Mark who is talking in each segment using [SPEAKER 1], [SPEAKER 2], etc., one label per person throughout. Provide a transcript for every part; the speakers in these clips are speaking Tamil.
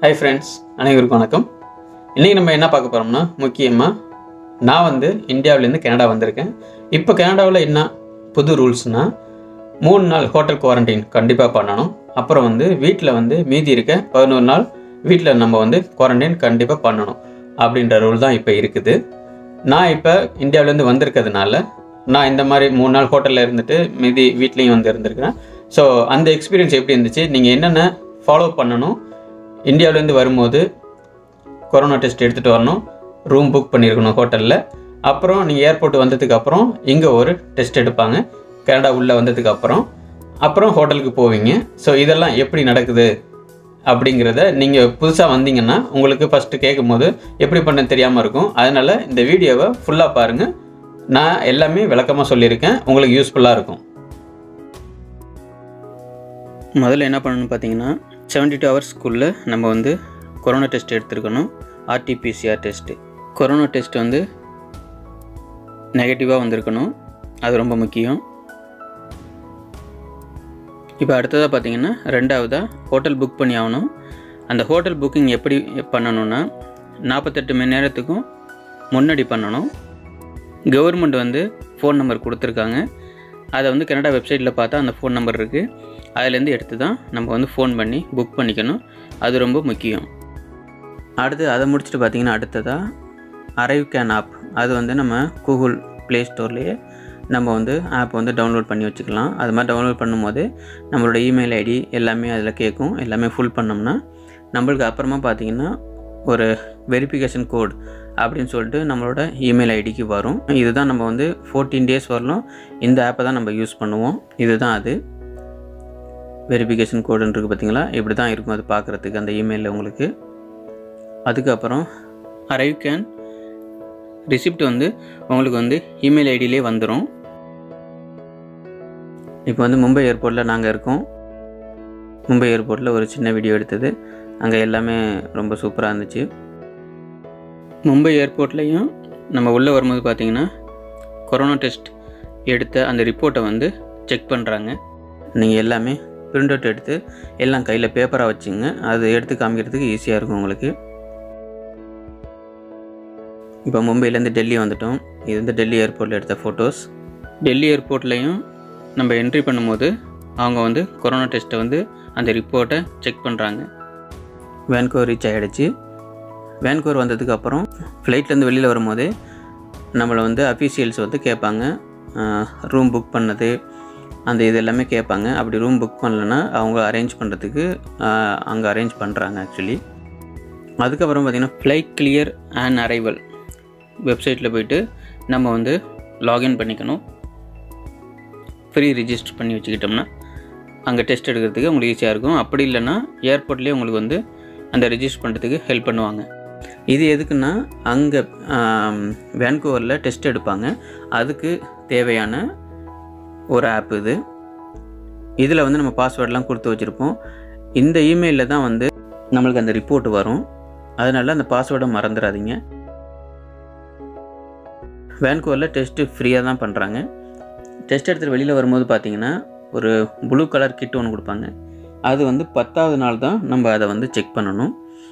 [SPEAKER 1] ஹாய் ஃப்ரெண்ட்ஸ் அனைவருக்கும் வணக்கம் இன்றைக்கி நம்ம என்ன பார்க்க போகிறோம்னா முக்கியமாக நான் வந்து இந்தியாவிலேருந்து கனடா வந்திருக்கேன் இப்போ கனடாவில் என்ன புது ரூல்ஸ்னால் மூணு நாள் ஹோட்டல் குவாரண்டைன் கண்டிப்பாக பண்ணணும் அப்புறம் வந்து வீட்டில் வந்து மீதி இருக்க பதினோரு நாள் வீட்டில் நம்ம வந்து குவாரண்டைன் கண்டிப்பாக பண்ணணும் அப்படின்ற ரூல் தான் இப்போ இருக்குது நான் இப்போ இந்தியாவிலேருந்து வந்திருக்கிறதுனால நான் இந்த மாதிரி மூணு நாள் ஹோட்டலில் இருந்துட்டு மீதி வீட்லேயும் வந்து இருந்திருக்கிறேன் ஸோ அந்த எக்ஸ்பீரியன்ஸ் எப்படி இருந்துச்சு நீங்கள் என்னென்ன ஃபாலோ பண்ணணும் இந்தியாவிலேருந்து வரும்போது கொரோனா டெஸ்ட் எடுத்துகிட்டு வரணும் ரூம் புக் பண்ணியிருக்கணும் ஹோட்டலில் அப்புறம் நீங்கள் ஏர்போர்ட் வந்ததுக்கு அப்புறம் இங்கே ஒரு டெஸ்ட் எடுப்பாங்க கனடா உள்ளே வந்ததுக்கு அப்புறம் அப்புறம் ஹோட்டலுக்கு போவீங்க ஸோ இதெல்லாம் எப்படி நடக்குது அப்படிங்கிறத நீங்கள் புதுசாக வந்தீங்கன்னா உங்களுக்கு ஃபஸ்ட்டு கேட்கும் போது எப்படி பண்ண தெரியாமல் இருக்கும் அதனால் இந்த வீடியோவை ஃபுல்லாக பாருங்கள் நான் எல்லாமே விளக்கமாக சொல்லியிருக்கேன் உங்களுக்கு யூஸ்ஃபுல்லாக இருக்கும் முதல்ல என்ன பண்ணணும்னு பார்த்தீங்கன்னா செவன்டி டூ ஹவர்ஸ்க்குள்ளே நம்ம வந்து கொரோனா டெஸ்ட் எடுத்துருக்கணும் ஆர்டிபிசிஆர் டெஸ்ட்டு கொரோனா டெஸ்ட் வந்து நெகட்டிவாக வந்திருக்கணும் அது ரொம்ப முக்கியம் இப்போ அடுத்ததாக பார்த்தீங்கன்னா ரெண்டாவதாக ஹோட்டல் புக் பண்ணி ஆகணும் அந்த ஹோட்டல் புக்கிங் எப்படி பண்ணணும்னா நாற்பத்தெட்டு மணி நேரத்துக்கும் முன்னாடி பண்ணணும் கவர்மெண்ட் வந்து ஃபோன் நம்பர் கொடுத்துருக்காங்க அதை வந்து கனடா வெப்சைட்டில் பார்த்தா அந்த ஃபோன் நம்பர் இருக்குது அதுலேருந்து எடுத்து தான் நம்ம வந்து ஃபோன் பண்ணி புக் பண்ணிக்கணும் அது ரொம்ப முக்கியம் அடுத்து அதை முடிச்சுட்டு பார்த்தீங்கன்னா அடுத்ததாக அரைவ் கேன் ஆப் அது வந்து நம்ம கூகுள் ப்ளே ஸ்டோர்லேயே நம்ம வந்து ஆப் வந்து டவுன்லோட் பண்ணி வச்சுக்கலாம் அது மாதிரி டவுன்லோட் பண்ணும்போது நம்மளோட இமெயில் ஐடி எல்லாமே அதில் கேட்கும் எல்லாமே ஃபுல் பண்ணோம்னா நம்மளுக்கு அப்புறமா பார்த்தீங்கன்னா ஒரு வெரிஃபிகேஷன் கோட் அப்படின்னு சொல்லிட்டு நம்மளோட இமெயில் ஐடிக்கு வரும் இதுதான் நம்ம வந்து ஃபோர்டீன் டேஸ் வரலும் இந்த ஆப்பை தான் நம்ம யூஸ் பண்ணுவோம் இதுதான் அது வெரிஃபிகேஷன் கோடுன்னு இருக்குது பார்த்தீங்களா இப்படி தான் இருக்கும் அது பார்க்குறதுக்கு அந்த இமெயிலில் உங்களுக்கு அதுக்கப்புறம் அரைவ் கேன் ரிசிப்ட் வந்து உங்களுக்கு வந்து இமெயில் ஐடியிலே வந்துடும் இப்போ வந்து மும்பை ஏர்போர்ட்டில் நாங்கள் இருக்கோம் மும்பை ஏர்போர்ட்டில் ஒரு சின்ன வீடியோ எடுத்தது அங்கே எல்லாமே ரொம்ப சூப்பராக இருந்துச்சு மும்பை ஏர்போர்ட்லேயும் நம்ம உள்ளே வரும்போது பார்த்தீங்கன்னா கொரோனா டெஸ்ட் எடுத்த அந்த ரிப்போர்ட்டை வந்து செக் பண்ணுறாங்க நீங்கள் எல்லாமே பிரிண்ட் அவுட் எடுத்து எல்லாம் கையில் பேப்பராக வச்சுங்க அது எடுத்து காமிக்கிறதுக்கு ஈஸியாக இருக்கும் உங்களுக்கு இப்போ மும்பையிலேருந்து டெல்லி வந்துட்டோம் இது வந்து டெல்லி ஏர்போர்ட்டில் எடுத்த ஃபோட்டோஸ் டெல்லி ஏர்போர்ட்லேயும் நம்ம என்ட்ரி பண்ணும்போது அவங்க வந்து கொரோனா டெஸ்ட்டை வந்து அந்த ரிப்போர்ட்டை செக் பண்ணுறாங்க வேன்கோர் ரீச் ஆகிடுச்சு வேன்கோர் வந்ததுக்கு அப்புறம் ஃப்ளைட்லேருந்து வெளியில் வரும்போதே நம்மளை வந்து அஃபீஷியல்ஸ் வந்து கேட்பாங்க ரூம் புக் பண்ணது அந்த இது எல்லாமே கேட்பாங்க அப்படி ரூம் புக் பண்ணலன்னா அவங்க அரேஞ்ச் பண்ணுறதுக்கு அங்கே அரேஞ்ச் பண்ணுறாங்க ஆக்சுவலி அதுக்கப்புறம் பார்த்திங்கன்னா ஃப்ளைட் கிளியர் அண்ட் அரைவல் வெப்சைட்டில் போயிட்டு நம்ம வந்து லாகின் பண்ணிக்கணும் ஃப்ரீ ரிஜிஸ்டர் பண்ணி வச்சுக்கிட்டோம்னா அங்கே டெஸ்ட் எடுக்கிறதுக்கு உங்களுக்கு ஈஸியாக இருக்கும் அப்படி இல்லைன்னா ஏர்போர்ட்லேயே உங்களுக்கு வந்து அந்த ரிஜிஸ்டர் பண்ணுறதுக்கு ஹெல்ப் பண்ணுவாங்க இது எதுக்குன்னா அங்கே வேன்கூவரில் டெஸ்ட் எடுப்பாங்க அதுக்கு தேவையான ஒரு ஆப் இது இதில் வந்து நம்ம பாஸ்வேர்டெலாம் கொடுத்து வச்சுருப்போம் இந்த இமெயிலில் தான் வந்து நம்மளுக்கு அந்த ரிப்போர்ட் வரும் அதனால் அந்த பாஸ்வேர்டை மறந்துடாதீங்க வேன்கூவரில் டெஸ்ட்டு ஃப்ரீயாக தான் பண்ணுறாங்க டெஸ்ட் எடுத்துகிட்டு வெளியில் வரும்போது பார்த்தீங்கன்னா ஒரு ப்ளூ கலர் கிட் ஒன்று கொடுப்பாங்க அது வந்து பத்தாவது நாள் தான் நம்ம அதை வந்து செக் பண்ணணும்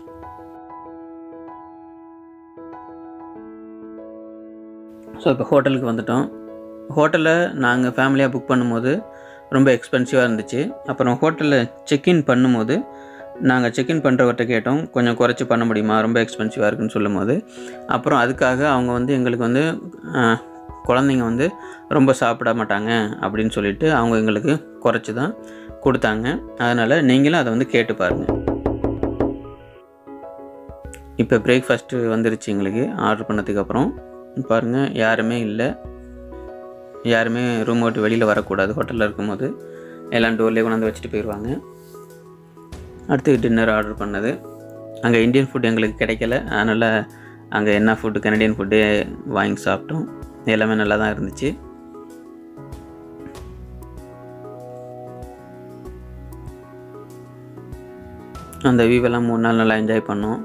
[SPEAKER 1] ஸோ இப்போ ஹோட்டலுக்கு வந்துட்டோம் ஹோட்டலில் நாங்கள் ஃபேமிலியாக புக் பண்ணும்போது ரொம்ப எக்ஸ்பென்சிவாக இருந்துச்சு அப்புறம் ஹோட்டலில் செக்இன் பண்ணும்போது நாங்கள் செக்இன் பண்ணுறவர்கிட்ட கேட்டோம் கொஞ்சம் குறைச்சி பண்ண முடியுமா ரொம்ப எக்ஸ்பென்சிவாக இருக்குன்னு சொல்லும் போது அப்புறம் அதுக்காக அவங்க வந்து எங்களுக்கு வந்து குழந்தைங்க வந்து ரொம்ப சாப்பிட மாட்டாங்க அப்படின்னு சொல்லிட்டு அவங்க எங்களுக்கு குறைச்சி தான் கொடுத்தாங்க அதனால் நீங்களும் அதை வந்து கேட்டு பாருங்கள் இப்போ பிரேக்ஃபாஸ்ட்டு வந்துருச்சு எங்களுக்கு ஆர்டர் பண்ணதுக்கப்புறம் பாருங்கள் யாருமே இல்லை யாருமே ரூம் விட்டு வெளியில் வரக்கூடாது ஹோட்டலில் இருக்கும்போது எல்லாம் டோர்லேயே கொண்டாந்து வச்சுட்டு போயிடுவாங்க அடுத்து டின்னர் ஆர்டர் பண்ணது அங்கே இந்தியன் ஃபுட் எங்களுக்கு கிடைக்கல அதனால் அங்கே என்ன ஃபுட்டு கனடியன் ஃபுட்டு வாங்கி சாப்பிட்டோம் எல்லாமே நல்லா தான் இருந்துச்சு அந்த வியூவெல்லாம் மூணு நாள் நல்லா என்ஜாய் பண்ணோம்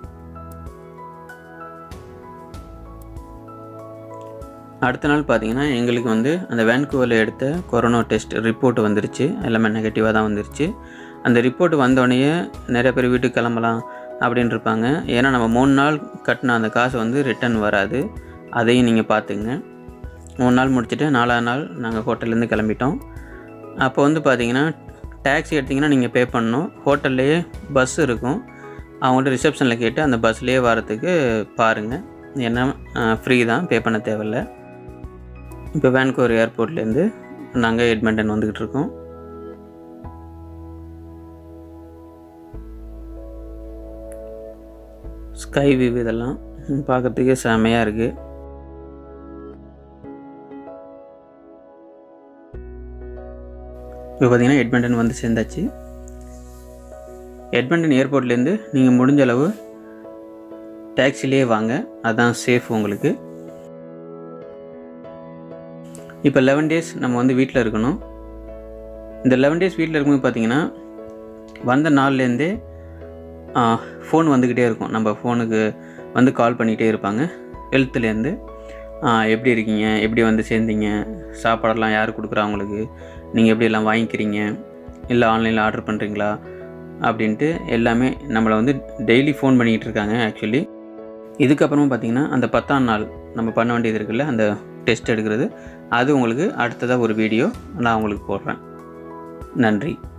[SPEAKER 1] அடுத்த நாள் பார்த்தீங்கன்னா எங்களுக்கு வந்து அந்த வேன்கூவரில் எடுத்த கொரோனா டெஸ்ட் ரிப்போர்ட் வந்துருச்சு எல்லாமே நெகட்டிவாக தான் வந்துருச்சு அந்த ரிப்போர்ட் வந்தோடனே நிறைய பேர் வீட்டுக்கு கிளம்பலாம் அப்படின்னு இருப்பாங்க ஏன்னா நம்ம மூணு நாள் கட்டின அந்த காசு வந்து ரிட்டர்ன் வராது அதையும் நீங்கள் பார்த்துங்க மூணு நாள் முடிச்சுட்டு நாலாவது நாள் நாங்கள் ஹோட்டல்லேருந்து கிளம்பிட்டோம் அப்போ வந்து பார்த்தீங்கன்னா டேக்ஸி எடுத்திங்கன்னா நீங்கள் பே பண்ணணும் ஹோட்டல்லையே பஸ் இருக்கும் அவங்கள்ட்ட ரிசப்ஷனில் கேட்டு அந்த பஸ்லேயே வரத்துக்கு பாருங்கள் ஏன்னா ஃப்ரீ தான் பே பண்ண தேவையில்ல இப்போ வேன்கூவர் ஏர்போர்ட்லேருந்து நாங்கள் எட்மண்டன் வந்துக்கிட்டு இருக்கோம் ஸ்கை வியூ இதெல்லாம் பார்க்குறதுக்கே செமையாக இருக்குது இப்போ பார்த்தீங்கன்னா எட்மண்டன் வந்து சேர்ந்தாச்சு எட்மண்டன் ஏர்போர்ட்லேருந்து நீங்கள் முடிஞ்ச அளவு டாக்ஸிலேயே வாங்க அதான் சேஃப் உங்களுக்கு இப்போ லெவன் டேஸ் நம்ம வந்து வீட்டில் இருக்கணும் இந்த லெவன் டேஸ் வீட்டில் இருக்கும்போது பார்த்தீங்கன்னா வந்த நாள்லேருந்தே ஃபோன் வந்துக்கிட்டே இருக்கும் நம்ம ஃபோனுக்கு வந்து கால் பண்ணிகிட்டே இருப்பாங்க ஹெல்த்துலேருந்து எப்படி இருக்கீங்க எப்படி வந்து சேர்ந்தீங்க சாப்பாடெல்லாம் யார் கொடுக்குறா உங்களுக்கு நீங்கள் எப்படி எல்லாம் வாங்கிக்கிறீங்க இல்லை ஆன்லைனில் ஆர்டர் பண்ணுறீங்களா அப்படின்ட்டு எல்லாமே நம்மளை வந்து டெய்லி ஃபோன் பண்ணிக்கிட்டு இருக்காங்க ஆக்சுவலி இதுக்கப்புறமா பார்த்திங்கன்னா அந்த பத்தாம் நாள் நம்ம பண்ண வேண்டியது இருக்குல்ல அந்த டெஸ்ட் எடுக்கிறது அது உங்களுக்கு அடுத்ததாக ஒரு வீடியோ நான் உங்களுக்கு போடுறேன் நன்றி